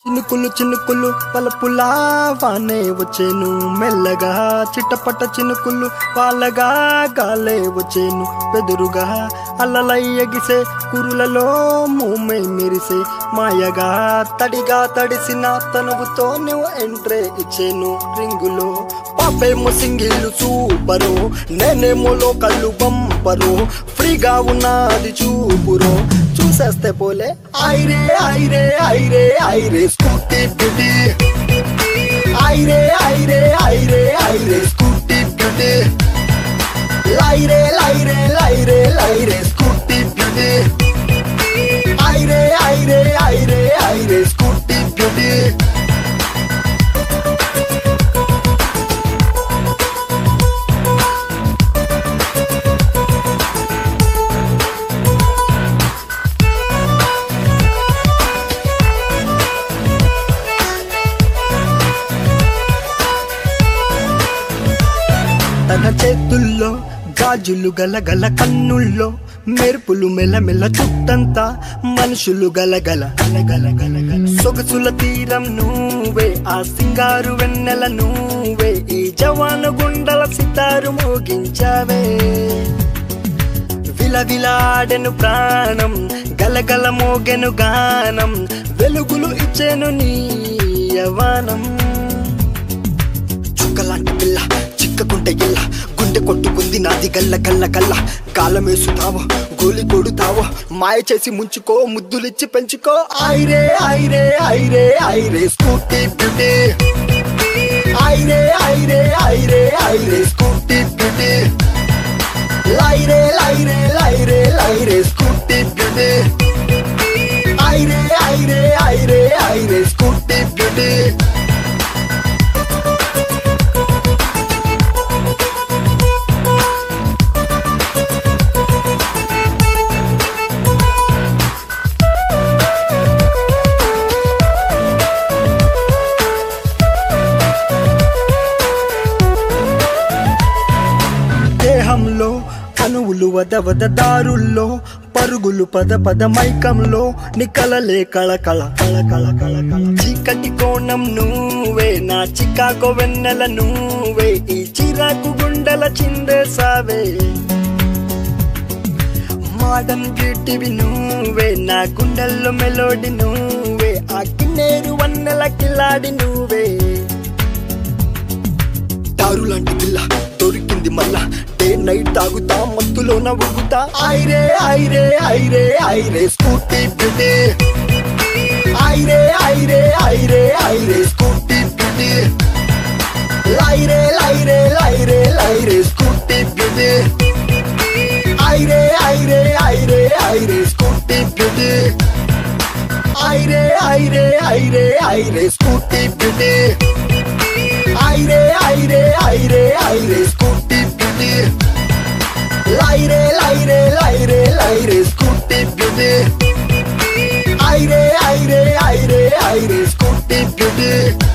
చినుకులు చినుకులు పలుపులా వానే వచ్చేను మెల్లగా చిట్టపట్ట చినుకులు వాళ్ళగా గాలే వచ్చేను బెదురుగా అల్లలై ఎగిసే కురులలో మూమే మెరిసే మాయగా తడిగా తడిసిన తనువుతో నువ్వు ఎంట్రే ఇచ్చేను రింగులో పాపేమో సింగిల్ సూపరు నేనేమో కళ్ళు బంపరు ఫ్రీగా ఉన్నది చూపురో చూసేస్తే పోలే ఐరే ఐరే ఐరే ఐరే స్కూటీ బ్యూటీ ఐరే ఐరే ఐరే ఐరే స్కూటీ బ్యూటీ లైరే లైరే లైరే లైరే స్కూటీ బ్యూటీ ఐరే ఐరే ఐరే ఐరే స్కూటీ బ్యూటీ తన చేతుల్లో గాజులు గలగల కన్నుల్లో మెరుపులు మెల్లమెల్ల చుట్టంతా మనుషులు గలగల గలగల గలగల సొగసుల తీరం నువ్వే ఆ సింగారు వెన్నెల నువ్వే ఈ జవాను గుండల సితారు మోగించావే విలవిలాడెను ప్రాణం గలగల మోగెను గానం వెలుగులు ఇచ్చెను నీ యవ్వనం చుక్కలాంటి పిల్ల చిక్కకుంటే ఎల్ల గుండె కొట్టుకుంది నాది గల్ల గల్ల గల్ల కాలమేసుతావో గోలి కొడుతావో మాయ చేసి ముంచుకో ముద్దులిచ్చి పెంచుకో ఐరే ఐరే ఐరే ఐరే స్కూటీ బ్యూటీ ఐరే ఐరే ఐరే ఐరే స్కూటీ బ్యూటీ లైరే లైరే లైరే లైరే స్కూటీ బ్యూటీ ఐరే ఐరే ఐరే ఐరే స్కూటీ బ్యూటీ దేహంలో కనువులు వద వద దారుల్లో పరుగులు పద పద మైకంలో నికలలే కళ కళ కళ కళ కళ కళ చీకటి కోణం నువ్వే నా చికాకో వెన్నెల నువ్వే ఈ చిరాకు గుండెల చిందేసావే మోడర్న్ బ్యూటీవి నువ్వే నా గుండెల్లో మెలోడి నువ్వే ఆ కిన్నేరు వన్నెల కిలాడి నువ్వే దారు లాంటి పిల్ల దొరికింది మళ్ళా డే నైట్ తాగుతా మత్తులో నవ్వుతా ఐరే ఐరే ఐరే ఐరే స్కూటీ బ్యూటీ ఐరే ఐరే ఐరే ఐరే స్కూటీ బ్యూటీ లైరే లైరే లైరే లైరే స్కూటీ బ్యూటీ ఐరే ఐరే ఐరే ఐరే స్కూటీ బ్యూటీ ఐరే ఐరే ఐరే ఐరే స్కూటీ బ్యూటీ ఐరే ఐరే ఐరే ఐరే స్కూటీ బ్యూటీ లైరే లైరే లైరే లైరే స్కూటీ బ్యూటీ ఐరే ఐరే ఐరే ఐరే స్కూటీ బ్యూటీ